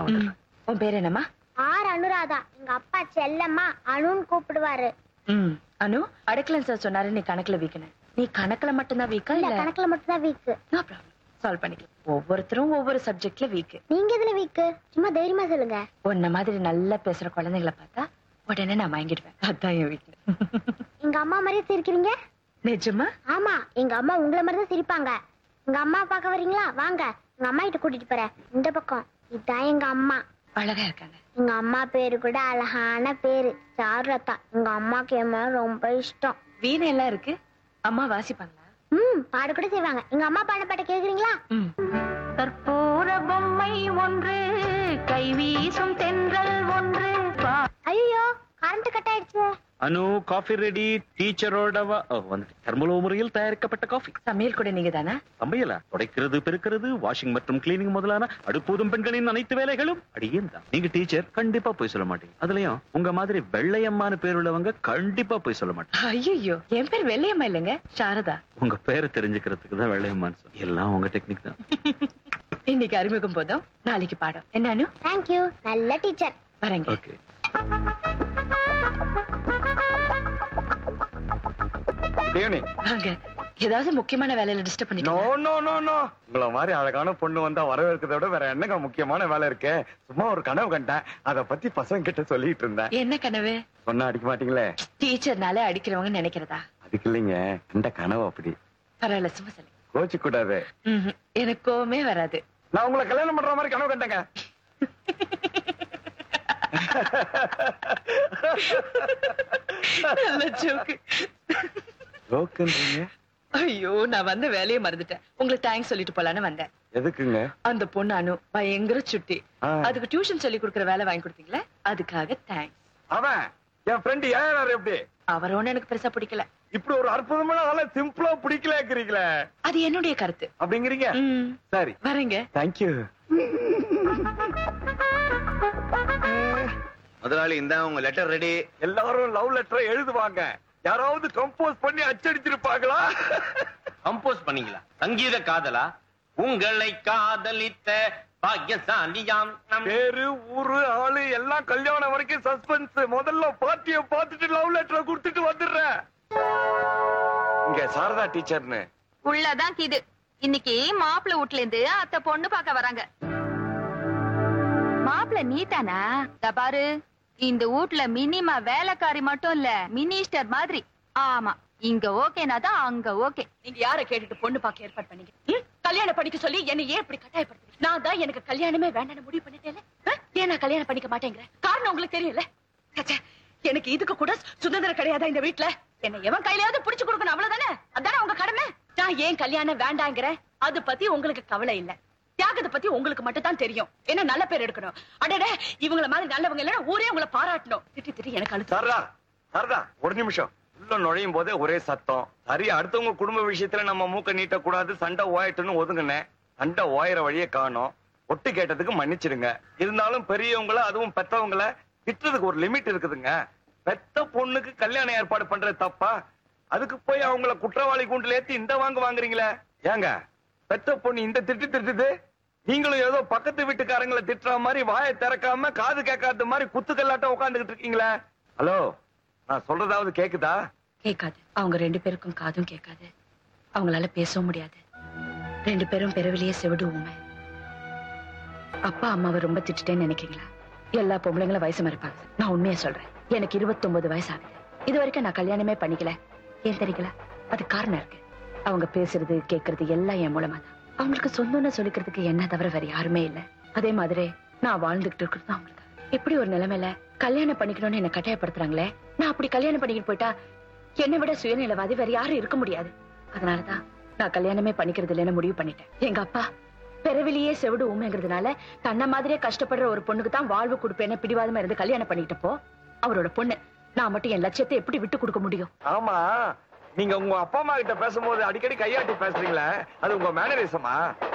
நான் வந்துடுறேன் உன் பேர் என்னம்மா ஆர் அனுராதா எங்க அப்பா செல்லம்மா அனுன்னு கூப்பிடுவாரு ம் அனு அடக்கலன் சார் சொன்னாரு நீ கணக்குல வீக்கணும் நீ கணக்குல மட்டும்தான் வீக்கா இல்ல இல்ல கணக்குல மட்டும் தான் வீக்கு நோ ப்ராப்ளம் சால்வ் பண்ணிக்கலாம் ஒவ்வொருத்தரும் ஒவ்வொரு சப்ஜெக்ட்ல வீக் நீங்க எதுல வீக்கு சும்மா தைரியமா சொல்லுங்க உன்ன மாதிரி நல்லா பேசுற குழந்தைங்களை பார்த்தா உடனே நான் வாங்கிடுவேன் அதான் என் வீட்டுல எங்க அம்மா மாதிரியே சிரிக்கிறீங்க நிஜமா ஆமா எங்க அம்மா உங்களை மாதிரி தான் சிரிப்பாங்க எங்க அம்மா பார்க்க வரீங்களா வாங்க எங்க அம்மா கிட்ட கூட்டிட்டு போறேன் இந்த பக்கம் இதான் எங்க அம்மா அழகா இருக்காங்க எங்க அம்மா பேரு கூட அழகான பேரு சாருலதா எங்க அம்மாக்கு என் மேல ரொம்ப இஷ்டம் வீணை எல்லாம் இருக்கு அம்மா வாசிப்பாங்களா ம் பாட கூட செய்வாங்க எங்க அம்மா பாட பாட்ட கேக்குறீங்களா ம் கற்பூர பொம்மை ஒன்று கைவீசும் தென்றல் ஒன்று ஐயோ கரண்ட் கட் ஆயிடுச்சு அனு காஃபி ரெடி டீச்சரோட வந்துட்டு தர்மலோ முறையில் தயாரிக்கப்பட்ட காஃபி சமையல் கூட நீங்க தானே சமையலா துடைக்கிறது பெருக்கிறது வாஷிங் மற்றும் கிளீனிங் முதலான அடுப்பூதும் பெண்களின் அனைத்து வேலைகளும் அடியேன் தான் நீங்க டீச்சர் கண்டிப்பா போய் சொல்ல மாட்டீங்க அதுலயும் உங்க மாதிரி வெள்ளையம்மான பேர் உள்ளவங்க கண்டிப்பா போய் சொல்ல மாட்டாங்க ஐயோ என் பேர் வெள்ளையம்மா இல்லைங்க சாரதா உங்க பேரை தெரிஞ்சுக்கிறதுக்கு தான் வெள்ளையம்மான்னு சொல்லி எல்லாம் உங்க டெக்னிக் தான் இன்னைக்கு அறிமுகம் போதும் நாளைக்கு பாடம் என்னன்னு தேங்க்யூ நல்ல டீச்சர் வரேங்க ஓகே ஈவினிங் வாங்க ஏதாவது முக்கியமான வேலையில டிஸ்டர்ப் நோ பண்ணிட்டோம் நோ நோ நோ உங்கள மாதிரி அழகான பொண்ணு வந்தா வரவேற்கிறத விட வேற என்னங்க முக்கியமான வேலை இருக்கு சும்மா ஒரு கனவு கண்டேன் அத பத்தி பசங்க கிட்ட சொல்லிட்டு இருந்தேன் என்ன கனவு சொன்னா அடிக்க மாட்டீங்களே டீச்சர்னாலே அடிக்கிறவங்க நினைக்கிறதா அதுக்கு இல்லைங்க இந்த கனவு அப்படி பரவாயில்ல சும்மா சொல்லு கோச்சு கூடாது ம்ஹும். எனக்கு கோவமே வராது நான் உங்களை கல்யாணம் பண்ற மாதிரி கனவு கண்டேங்க நல்ல joke. ஜோக்குன்றீங்க ஐயோ நான் வந்த வேலையை மறந்துட்டேன் உங்களுக்கு தேங்க்ஸ் சொல்லிட்டு போலான்னு வந்தேன் எதுக்குங்க அந்த பொண்ணு அனு பயங்கர சுட்டி ஆ. அதுக்கு டியூஷன் சொல்லி கொடுக்கற வேலை வாங்கி கொடுத்தீங்களே அதுக்காக தேங்க்ஸ் அவன் என் ஃப்ரெண்ட் ஏன் எப்படி அவரோட எனக்கு பெருசா பிடிக்கல இப்படி ஒரு அற்புதமான ஆள சிம்பிளா பிடிக்கலங்கிறீங்களே அது என்னுடைய கருத்து அப்படிங்கிறீங்க ம், சரி வரேங்க தேங்க்யூ முதலாளி இந்த உங்க லெட்டர் ரெடி எல்லாரும் லவ் லெட்டரை எழுதுவாங்க யாராவது கம்போஸ் பண்ணி அச்சடிச்சிருப்பாங்களா கம்போஸ் பண்ணீங்களா சங்கீத காதலா உங்களை காதலித்த பாக்கியசாலியாம் நம் பேரு ஊரு ஆளு எல்லாம் கல்யாணம் வரைக்கும் சஸ்பென்ஸ் முதல்ல பார்ட்டிய பார்த்துட்டு லவ் லெட்டரை கொடுத்துட்டு வந்துடுறேன் இங்க சாரதா டீச்சர்னு உள்ளதான் கிது இன்னைக்கு மாப்பிள்ளை வீட்ல இருந்து அத்தை பொண்ணு பார்க்க வராங்க மாப்பிள்ளை நீதானா இதா பாரு இந்த வீட்ல மினிமா வேலைக்காரி மட்டும் இல்ல மினிஸ்டர் மாதிரி ஆமா இங்க ஓகேனா தான் அங்க ஓகே நீங்க யார கேட்டுட்டு பொண்ணு பார்க்க ஏற்பாடு பண்ணீங்க ம்? கல்யாணம் பண்ணிக்க சொல்லி என்ன ஏன் இப்படி கட்டாயப்படுத்துறீங்க நான் தான் எனக்கு கல்யாணமே வேண்டாம்னு முடிவு பண்ணிட்டேன்ல ஆ? ஏன் நான் கல்யாணம் பண்ணிக்க மாட்டேங்கிறேன் காரணம் உங்களுக்கு தெரியல ச்சே, எனக்கு இதுக்கு கூட சுதந்திரம் கிடையாதா இந்த வீட்ல என்ன எவன் கையிலயாவது புடிச்சு கொடுக்கணும் அவ்வளவுதானே அதானே உங்க கடமை நான் ஏன் கல்யாணம் வேண்டாங்கிறேன் அது பத்தி உங்களுக்கு கவலை இல்ல தியாகத்தை பத்தி உங்களுக்கு மட்டும் தான் தெரியும் என்ன நல்ல பேர் எடுக்கணும் அடடே இவங்கள மாதிரி நல்லவங்க இல்லைன்னா ஊரே உங்களை பாராட்டணும் திட்டி திட்டி எனக்கு அழுத்து சாரதா சாரதா ஒரு நிமிஷம் உள்ள நுழையும் போதே ஒரே சத்தம் சரி அடுத்தவங்க குடும்ப விஷயத்துல நம்ம மூக்க நீட்ட கூடாது சண்டை ஓயட்டுன்னு ஒதுங்கினேன் சண்டை ஓயற வழியே காணோம் ஒட்டு கேட்டதுக்கு மன்னிச்சிடுங்க இருந்தாலும் பெரியவங்கள அதுவும் பெத்தவங்கள திட்டுறதுக்கு ஒரு லிமிட் இருக்குதுங்க பெத்த பொண்ணுக்கு கல்யாணம் ஏற்பாடு பண்றது தப்பா அதுக்கு போய் அவங்கள குற்றவாளி கூண்டுல ஏத்தி இந்த வாங்க வாங்குறீங்களே ஏங்க பெத்த பொண்ணு இந்த திட்டு திட்டுது நீங்களும் ஏதோ பக்கத்து வீட்டுக்காரங்களை திட்டுற மாதிரி வாயை திறக்காம காது கேட்காத மாதிரி குத்துக்கல்லாட்டம் உட்காந்துக்கிட்டு இருக்கீங்களே ஹலோ நான் சொல்றதாவது கேக்குதா கேட்காது அவங்க ரெண்டு பேருக்கும் காதும் கேட்காது அவங்களால பேசவும் முடியாது ரெண்டு பேரும் பிறவிலேயே செவிடு ஊமை அப்பா அம்மாவை ரொம்ப திட்டுட்டேன்னு நினைக்கிறீங்களா எல்லா பொம்பளைங்களும் வயசு மறுப்பாங்க நான் உண்மையா சொல்றேன் எனக்கு 29 வயசு ஆகுது இது வரைக்கும் நான் கல்யாணமே பண்ணிக்கல ஏன் தெரியுங்களா அது காரணம் இருக்கு அவங்க பேசுறது கேட்கறது எல்லாம் என் மூலமா தான் அவங்களுக்கு சொந்தம்னு சொல்லிக்கிறதுக்கு என்ன தவிர வேற யாருமே இல்ல அதே மாதிரி நான் வாழ்ந்துகிட்டு இருக்கிறது அவங்களுக்கு இப்படி ஒரு நிலைமையில கல்யாணம் பண்ணிக்கணும்னு என்ன கட்டாயப்படுத்துறாங்களே நான் அப்படி கல்யாணம் பண்ணிக்கிட்டு போயிட்டா என்னை விட சுயநிலவாதி வேற யாரும் இருக்க முடியாது அதனாலதான் நான் கல்யாணமே பண்ணிக்கிறது இல்லைன்னு முடிவு பண்ணிட்டேன் எங்க அப்பா பிறவிலேயே செவிடு ஊமைங்கிறதுனால தன்னை மாதிரியே கஷ்டப்படுற ஒரு பொண்ணுக்கு தான் வாழ்வு கொடுப்பேன்னு பிடிவாதமா இருந்து கல்யாணம் பண்ணிக்கிட்டப்போ அவரோட பொண்ணு நான் மட்டும் என் லட்சியத்தை எப்படி விட்டு கொடுக்க முடியும் ஆமா நீங்க உங்க அப்பா அம்மா கிட்ட பேசும்போது அடிக்கடி கையாட்டி பேசுறீங்களே அது உங்க மேனரிசமா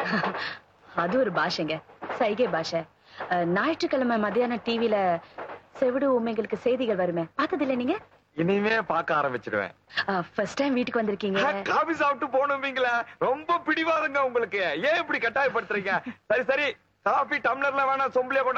அது ஒரு பாஷைங்க சைகை பாஷை அஹ், ஞாயிற்றுக்கிழமை மத்தியானம் டிவில செவிடு ஊமைகளுக்கு செய்திகள் வருமே பார்த்ததில்ல நீங்க இனிமே பார்க்க ஆரம்பிச்சிடுவேன் ஃபர்ஸ்ட் டைம் வீட்டுக்கு வந்திருக்கீங்க காபி சாப்பிட்டு போகணும்பீங்களா ரொம்ப பிடிவாதங்க உங்களுக்கு ஏன் இப்படி கட்டாயப்படுத்துறீங்க சரி சரி காபி டம்ளர்ல வேணா சொம்புலயே கொண்டாந்து